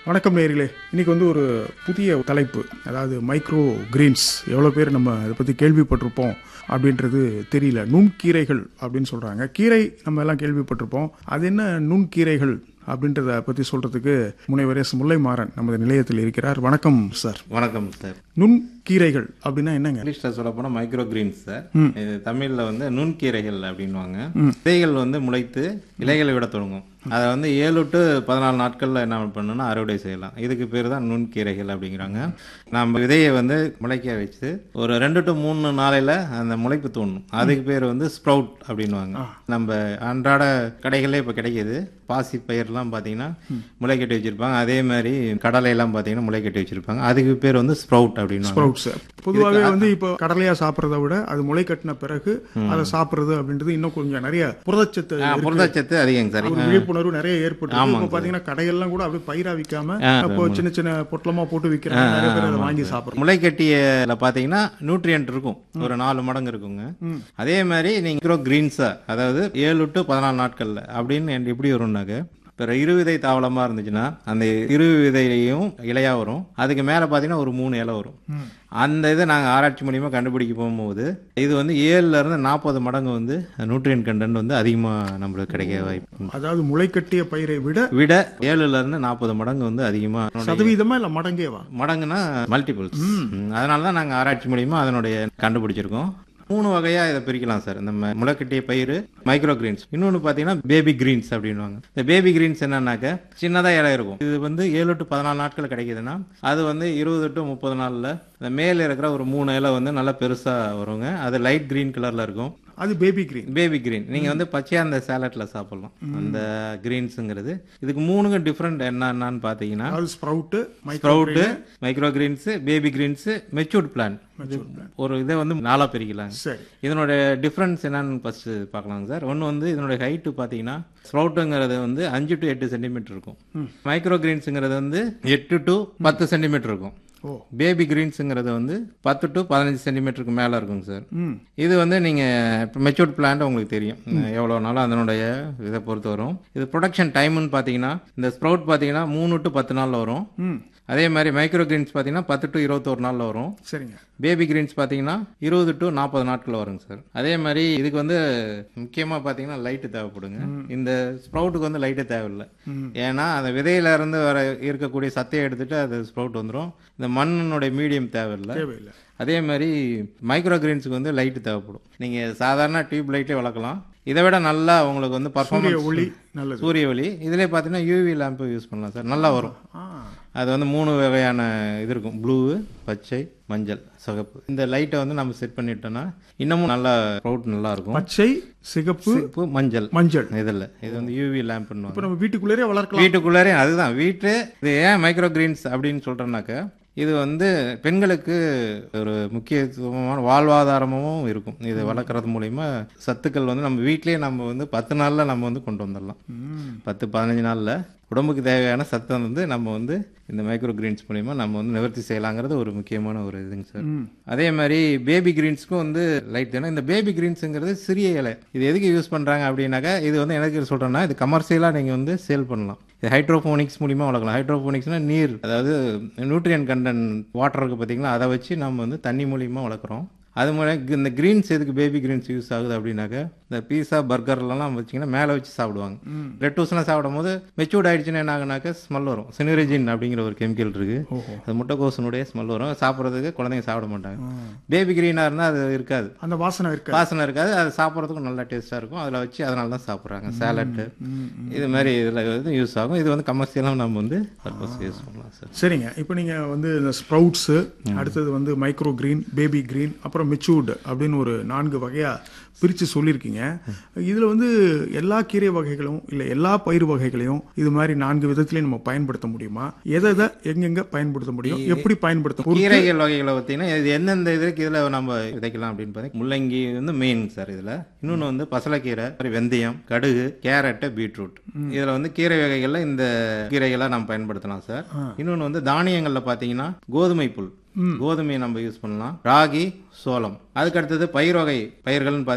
வணக்கம் நேயர்களே இன்னைக்கு வந்து ஒரு புதிய தலைப்பு அதாவது மைக்ரோ கிரீன்ஸ் எவ்வளோ பேர் நம்ம அதை பற்றி கேள்விப்பட்டிருப்போம் அப்படின்றது தெரியல நுண்கீரைகள் அப்படின்னு சொல்கிறாங்க கீரை நம்ம எல்லாம் கேள்விப்பட்டிருப்போம் அது என்ன நுண்கீரைகள் அப்படின்றத பற்றி சொல்கிறதுக்கு முனைவர் எஸ் முல்லைமாறன் நமது நிலையத்தில் இருக்கிறார் வணக்கம் சார் வணக்கம் சார் நுண்கீரைகள் அப்படின்னா என்னங்க இங்கிலீஷ்ல சொல்ல போனா மைக்ரோ கிரீன்ஸ் சார் இது தமிழ்ல வந்து நுண்கீரைகள் அப்படின்வாங்க விதைகள் வந்து முளைத்து இலைகளை விட தொடங்கும் அதை வந்து ஏழு டு பதினாலு நாட்கள்ல என்ன பண்ணணும்னா அறுவடை செய்யலாம் இதுக்கு பேர் தான் நுண்கீரைகள் அப்படிங்கிறாங்க நம்ம விதையை வந்து முளைக்க வச்சு ஒரு ரெண்டு டு மூணு நாளையில அந்த முளைப்பு தோணும் அதுக்கு பேர் வந்து ஸ்ப்ரவுட் அப்படின்வாங்க நம்ம அன்றாட கடைகளே இப்போ கிடைக்கிது பாசி பயிர்லாம் பார்த்தீங்கன்னா முளை கட்டி வச்சிருப்பாங்க அதே மாதிரி கடலை எல்லாம் பார்த்தீங்கன்னா முளை கட்டி வச்சிருப்பாங்க அதுக்கு பேர் வந்து ஸ்ப்ரவுட் அப்படின்னு ஸ்ப்ரவுட்ஸ் பொதுவாகவே வந்து இப்போ கடலையா சாப்பிட்றத விட அது முளை கட்டின பிறகு அதை சாப்பிட்றது அப்படின்றது இன்னும் கொஞ்சம் நிறைய புரதச்சத்து புரதச்சத்து அதிகம் சார் ஒரு விழிப்புணர்வு நிறைய ஏற்பட்டு இப்போ பாத்தீங்கன்னா கடையெல்லாம் கூட அப்படியே பயிரா விக்காம அப்போ சின்ன சின்ன பொட்டலமா போட்டு விக்கிறாங்க நிறைய பேர் அதை வாங்கி சாப்பிடுறோம் முளை கட்டியல பார்த்தீங்கன்னா நியூட்ரியன்ட் இருக்கும் ஒரு நாலு மடங்கு இருக்குங்க அதே மாதிரி நீங்க கிரீன்ஸா அதாவது ஏழு டு பதினாலு நாட்கள்ல அப்படின்னு எனக்கு எப்படி வரும்னாக்க இப்போ இருவிதை தாவளமாக இருந்துச்சுன்னா அந்த இரு விதையும் இலையா வரும் அதுக்கு மேலே பார்த்தீங்கன்னா ஒரு மூணு இலை வரும் அந்த இதை நாங்கள் ஆராய்ச்சி மூலியமாக கண்டுபிடிக்க போகும்போது இது வந்து ஏழுல இருந்து நாற்பது மடங்கு வந்து நியூட்ரியன் கண்டென்ட் வந்து அதிகமாக நம்மளுக்கு கிடைக்க வாய்ப்பு அதாவது முளை கட்டிய பயிரை விட விட ஏழுல இருந்து நாற்பது மடங்கு வந்து அதிகமாக சதவீதமா இல்ல மடங்கேவா மடங்குனா மல்டிபிள்ஸ் அதனால தான் நாங்கள் ஆராய்ச்சி மூலியமா அதனுடைய கண்டுபிடிச்சிருக்கோம் மூணு வகையா இதை பிரிக்கலாம் சார் இந்த ம- முளைக்கட்டிய பயிர் மைக்ரோ கிரீன்ஸ் இன்னொன்று பார்த்தீங்கன்னா பேபி கிரீன்ஸ் அப்படின்வாங்க இந்த பேபி கிரீன்ஸ் என்னன்னாக்க சின்னதாக இலை இருக்கும் இது வந்து ஏழு டு பதினாலு நாட்கள் கிடைக்குதுன்னா அது வந்து இருபது டு முப்பது நாளில் இந்த மேலே இருக்கிற ஒரு மூணு இலை வந்து நல்லா பெருசாக வருங்க அது லைட் கிரீன் கலரில் இருக்கும் அது பேபி கிரீன் பேபி கிரீன் நீங்க வந்து பச்சையா அந்த சாலட்ல சாப்பிடலாம் அந்த கிரீன்ஸுங்கிறது இதுக்கு மூணுக்கும் டிஃப்ரெண்ட் என்னன்னு பாத்தீங்கன்னா அதாவது sprout sprout micro greens baby greens matured plant ஒரு இதை வந்து நாலா பிரிக்கலாங்க சரி இதனோட டிஃப்ரென்ஸ் என்னன்னு ஃபர்ஸ்ட் பார்க்கலாங்க சார் ஒன்று வந்து இதனோட ஹைட்டு பார்த்தீங்கன்னா ஸ்ப்ரவுட்டுங்கிறது வந்து அஞ்சு டு எட்டு சென்டிமீட்டர் இருக்கும் மைக்ரோ கிரீன்ஸுங்கிறது வந்து எட்டு டு பத்து சென்டிமீட்டர் இருக்கும் ஓ பேபி கிரீன்ஸுங்கிறது வந்து பத்து டு பதினஞ்சு சென்டிமீட்டருக்கு மேலே இருக்குங்க சார் ம் இது வந்து நீங்கள் இப்போ மெச்சூர்ட் பிளான்ட் உங்களுக்கு தெரியும் எவ்வளோ நாளும் அதனுடைய இதை பொறுத்து வரும் இது ப்ரொடக்ஷன் டைம்னு பார்த்தீங்கன்னா இந்த ஸ்ப்ரவுட் பார்த்தீங்கன்னா மூணு டு பத்து நாளில் வரும் ம் அதே மாதிரி மைக்ரோ கிரீன்ஸ் பார்த்தீங்கன்னா பத்து டு இருபத்தோரு நாளில் வரும் சரிங்க பேபி கிரீன்ஸ் பார்த்தீங்கன்னா இருபது டு நாற்பது நாட்கள் வருங்க சார் அதே மாதிரி இதுக்கு வந்து முக்கியமாக பார்த்தீங்கன்னா லைட்டு தேவைப்படுங்க இந்த ஸ்ப்ரவுட்டுக்கு வந்து லைட்டு தேவையில்லை ஏன்னா அந்த விதையில இருந்து வர இருக்கக்கூடிய சத்தையை எடுத்துட்டு அது ஸ்ப்ரவுட் வந்துடும் இந்த மண்ணினுடைய மீடியம் தேவையில்லை தேவையில்லை அதே மாதிரி மைக்ரோ கிரீன்ஸுக்கு வந்து லைட்டு தேவைப்படும் நீங்கள் சாதாரண டியூப் லைட்டே வளர்க்கலாம் இதை விட நல்லா உங்களுக்கு வந்து சூரிய பர்ஃபார்மன்ஸ் ஒளி நல்லது சூரிய ஒளி இதிலே பார்த்தீங்கன்னா யூவி லேம்பு யூஸ் பண்ணலாம் சார் நல்லா வரும் ஆ அது வந்து மூணு வகையான இது இருக்கும் ப்ளூ பச்சை மஞ்சள் சிகப்பு இந்த லைட்டை வந்து நம்ம செட் பண்ணிட்டோம்னா இன்னமும் நல்லா ப்ரௌட் நல்லா இருக்கும் பச்சை சிகப்பு சிகப்பு மஞ்சள் மஞ்சள் இதில் இது வந்து யூவி லேம்ப் இப்போ நம்ம வீட்டுக்குள்ளேயே வளர்க்கலாம் வீட்டுக்குள்ளாரே அதுதான் வீட்டு இது ஏன் மைக்ரோ கிரீன்ஸ் அப்படின்னு சொல்றேன்னாக்க இது வந்து பெண்களுக்கு ஒரு முக்கியத்துவமான வாழ்வாதாரமும் இருக்கும் இது வளர்க்குறது மூலிமா சத்துக்கள் வந்து நம்ம வீட்டிலேயே நம்ம வந்து பத்து நாளில் நம்ம வந்து கொண்டு வந்துடலாம் ம் பத்து பதினஞ்சு நாளில் உடம்புக்கு தேவையான சத்தம் வந்து நம்ம வந்து இந்த மைக்ரோ கிரீன்ஸ் மூலிமா நம்ம வந்து நிவர்த்தி செய்யலாங்கிறது ஒரு முக்கியமான ஒரு இதுங்க சார் ம் அதே மாதிரி பேபி கிரீன்ஸ்க்கும் வந்து லைட் தானே இந்த பேபி கிரீன்ஸுங்கிறது சிறிய இலை இது எதுக்கு யூஸ் பண்ணுறாங்க அப்படின்னாக்கா இது வந்து எனக்கு சொல்கிறேன்னா இது கமர்ஷியலாக நீங்கள் வந்து சேல் பண்ணலாம் இது ஹைட்ரோஃபோனிக்ஸ் மூலிமா வளர்க்கலாம் ஹைட்ரோஃபோனிக்ஸ்னால் நீர் அதாவது நியூட்ரியன் கண்டென்ட் வாட்டர் இருக்குது பார்த்தீங்களா அதை வச்சு நம்ம வந்து தண்ணி மூலியமாக வளர்க்குறோம் அது மூலம் இந்த கிரீன்ஸ் எதுக்கு பேபி கிரீன்ஸ் யூஸ் ஆகுது அப்படின்னாக்கா இந்த பீஸா பர்கர்லாம் வச்சிங்கன்னா மேலே வச்சு சாப்பிடுவாங்க லெட்டூஸ்லாம் சாப்பிடும் போது மெச்சூர்ட் ஆயிடுச்சுன்னா என்ன ஆகுனாக்கா ஸ்மெல் வரும் சினிரஜின் அப்படிங்கிற ஒரு கெமிக்கல் இருக்கு ஓஹோ அது முட்டைக்கோசனுடைய ஸ்மெல் வரும் சாப்பிட்றதுக்கு குழந்தைங்க சாப்பிட மாட்டாங்க பேபி கிரீனாக இருந்தால் அது இருக்காது அந்த வாசனை இருக்கு வாசனை இருக்காது அது சாப்பிட்றதுக்கும் நல்லா டேஸ்ட்டாக இருக்கும் அதில் வச்சு அதனால தான் சாப்பிட்றாங்க சேலட்டு இது மாதிரி இதில் வந்து யூஸ் ஆகும் இது வந்து கமர்ஷியலாக நம்ம வந்து பர்பஸ் யூஸ் பண்ணலாம் சார் சரிங்க இப்போ நீங்க வந்து இந்த ஸ்ப்ரவுட்ஸு அடுத்தது வந்து மைக்ரோ கிரீன் பேபி கிரீன் அப்புறம் மெச்சூர்டு அப்படின்னு ஒரு நான்கு வகையா பிரித்து சொல்லியிருக்கீங்க இதில் வந்து எல்லா கீரை வகைகளும் இல்லை எல்லா பயிர் வகைகளையும் இது மாதிரி நான்கு விதத்திலையும் நம்ம பயன்படுத்த முடியுமா எதை எதை எங்கெங்க பயன்படுத்த முடியும் எப்படி பயன்படுத்த முடியும்? கீரைகள் வகைகளை பார்த்தீங்கன்னா இது எந்தெந்த இதுக்கு இதில் நம்ம விதைக்கலாம் அப்படின்னு பார்த்தீங்கன்னா முள்ளங்கி வந்து மெயின் சார் இதில் இன்னொன்று வந்து பசலைக்கீரை அப்புறம் வெந்தயம் கடுகு கேரட்டு பீட்ரூட் இதில் வந்து கீரை வகைகளில் இந்த கீரைகளை நம்ம பயன்படுத்தலாம் சார் இன்னொன்று வந்து தானியங்களில் பார்த்தீங்கன்னா கோதுமை புல் கோதுமையை நம்ம யூஸ் பண்ணலாம் ராகி சோளம் அதுக்கு அடுத்தது பயிர் வகை பயிர்கள்னு